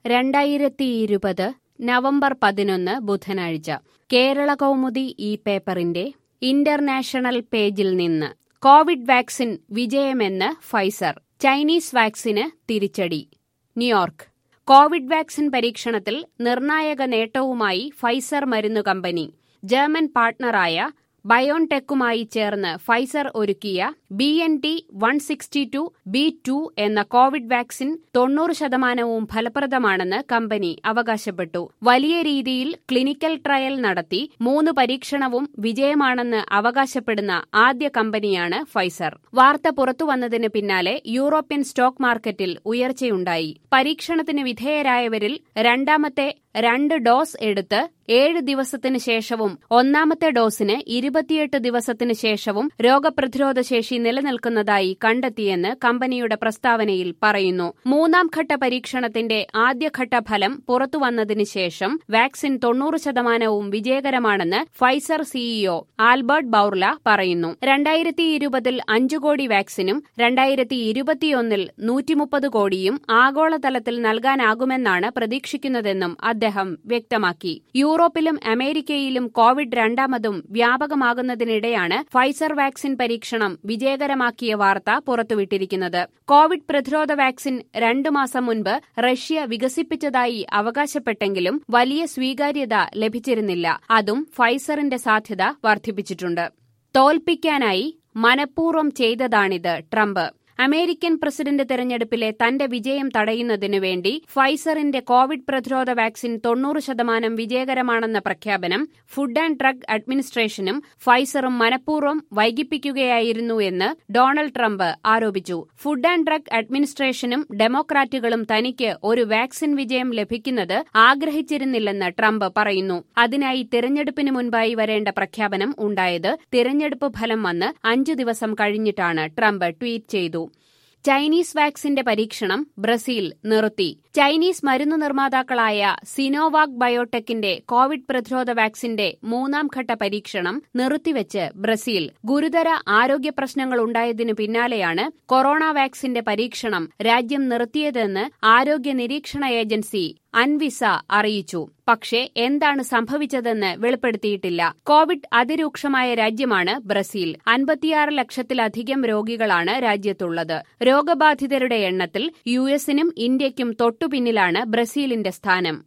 രണ്ടായിരത്തി ഇരുപത് നവംബർ പതിനൊന്ന് ബുധനാഴ്ച കേരള കൗമുദി ഈ പേപ്പറിന്റെ ഇന്റർനാഷണൽ പേജിൽ നിന്ന് കോവിഡ് വാക്സിൻ വിജയമെന്ന് ഫൈസർ ചൈനീസ് വാക്സിന് തിരിച്ചടി ന്യൂയോർക്ക് കോവിഡ് വാക്സിൻ പരീക്ഷണത്തിൽ നിർണായക നേട്ടവുമായി ഫൈസർ മരുന്നു കമ്പനി ജർമ്മൻ പാർട്ണറായ ബയോൺടെക്കുമായി ചേർന്ന് ഫൈസർ ഒരുക്കിയ B N T one sixty two B two എന്ന കോവിഡ് വാക്സിൻ തൊണ്ണൂറ് ശതമാനവും ഫലപ്രദമാണെന്ന് കമ്പനി അവകാശപ്പെട്ടു വലിയ രീതിയിൽ ക്ലിനിക്കൽ ട്രയൽ നടത്തി മൂന്ന് പരീക്ഷണവും വിജയമാണെന്ന് അവകാശപ്പെടുന്ന ആദ്യ കമ്പനിയാണ് ഫൈസർ വാർത്ത പുറത്തുവന്നതിന് പിന്നാലെ യൂറോപ്യൻ സ്റ്റോക്ക് മാർക്കറ്റിൽ ഉയർച്ചയുണ്ടായി പരീക്ഷണത്തിന് വിധേയരായവരിൽ രണ്ടാമത്തെ രണ്ട് ഡോസ് എടുത്ത് ഏഴ് ദിവസത്തിന് ശേഷവും ഒന്നാമത്തെ ഡോസിന് ഇരുപത്തിയെട്ട് ദിവസത്തിന് ശേഷവും രോഗപ്രതിരോധ ശേഷി നിലനിൽക്കുന്നതായി കണ്ടെത്തിയെന്ന് കമ്പനിയുടെ പ്രസ്താവനയിൽ പറയുന്നു മൂന്നാം ഘട്ട പരീക്ഷണത്തിന്റെ ആദ്യഘട്ട ഫലം പുറത്തുവന്നതിന് ശേഷം വാക്സിൻ തൊണ്ണൂറ് ശതമാനവും വിജയകരമാണെന്ന് ഫൈസർ സിഇഒ ആൽബർട്ട് ബൌർല പറയുന്നു രണ്ടായിരത്തി ഇരുപതിൽ അഞ്ചു കോടി വാക്സിനും രണ്ടായിരത്തി ഇരുപത്തിയൊന്നിൽ നൂറ്റിമുപ്പത് കോടിയും ആഗോളതലത്തിൽ നൽകാനാകുമെന്നാണ് പ്രതീക്ഷിക്കുന്നതെന്നും അദ്ദേഹം വ്യക്തമാക്കി യൂറോപ്പിലും അമേരിക്കയിലും കോവിഡ് രണ്ടാമതും വ്യാപകമാകുന്നതിനിടെയാണ് ഫൈസർ വാക്സിൻ പരീക്ഷണം വിജയകരമാക്കിയ വാർത്ത പുറത്തുവിട്ടിരിക്കുന്നത് കോവിഡ് പ്രതിരോധ വാക്സിൻ രണ്ടു മാസം മുൻപ് റഷ്യ വികസിപ്പിച്ചതായി അവകാശപ്പെട്ടെങ്കിലും വലിയ സ്വീകാര്യത ലഭിച്ചിരുന്നില്ല അതും ഫൈസറിന്റെ സാധ്യത വർദ്ധിപ്പിച്ചിട്ടുണ്ട് തോൽപ്പിക്കാനായി മനഃപൂർവ്വം ചെയ്തതാണിത് ട്രംപ് അമേരിക്കൻ പ്രസിഡന്റ് തെരഞ്ഞെടുപ്പിലെ തന്റെ വിജയം തടയുന്നതിനു വേണ്ടി ഫൈസറിന്റെ കോവിഡ് പ്രതിരോധ വാക്സിൻ തൊണ്ണൂറ് ശതമാനം വിജയകരമാണെന്ന പ്രഖ്യാപനം ഫുഡ് ആൻഡ് ഡ്രഗ് അഡ്മിനിസ്ട്രേഷനും ഫൈസറും മനഃപൂർവ്വം വൈകിപ്പിക്കുകയായിരുന്നു എന്ന് ഡൊണാൾഡ് ട്രംപ് ആരോപിച്ചു ഫുഡ് ആൻഡ് ഡ്രഗ് അഡ്മിനിസ്ട്രേഷനും ഡെമോക്രാറ്റുകളും തനിക്ക് ഒരു വാക്സിൻ വിജയം ലഭിക്കുന്നത് ആഗ്രഹിച്ചിരുന്നില്ലെന്ന് ട്രംപ് പറയുന്നു അതിനായി തിരഞ്ഞെടുപ്പിന് മുൻപായി വരേണ്ട പ്രഖ്യാപനം ഉണ്ടായത് തിരഞ്ഞെടുപ്പ് ഫലം വന്ന് അഞ്ചു ദിവസം കഴിഞ്ഞിട്ടാണ് ട്രംപ് ട്വീറ്റ് ചെയ്തു ചൈനീസ് വാക്സിന്റെ പരീക്ഷണം ബ്രസീൽ നിർത്തി ചൈനീസ് മരുന്നു നിർമ്മാതാക്കളായ സിനോവാക് ബയോടെക്കിന്റെ കോവിഡ് പ്രതിരോധ വാക്സിന്റെ മൂന്നാം ഘട്ട പരീക്ഷണം നിർത്തിവെച്ച് ബ്രസീൽ ഗുരുതര ആരോഗ്യ പ്രശ്നങ്ങൾ ഉണ്ടായതിനു പിന്നാലെയാണ് കൊറോണ വാക്സിന്റെ പരീക്ഷണം രാജ്യം നിർത്തിയതെന്ന് ആരോഗ്യ നിരീക്ഷണ ഏജൻസി അൻവിസ അറിയിച്ചു പക്ഷേ എന്താണ് സംഭവിച്ചതെന്ന് വെളിപ്പെടുത്തിയിട്ടില്ല കോവിഡ് അതിരൂക്ഷമായ രാജ്യമാണ് ബ്രസീൽ അൻപത്തിയാറ് ലക്ഷത്തിലധികം രോഗികളാണ് രാജ്യത്തുള്ളത് രോഗബാധിതരുടെ എണ്ണത്തിൽ യു എസിനും ഇന്ത്യയ്ക്കും തൊട്ടുപിന്നിലാണ് ബ്രസീലിന്റെ സ്ഥാനം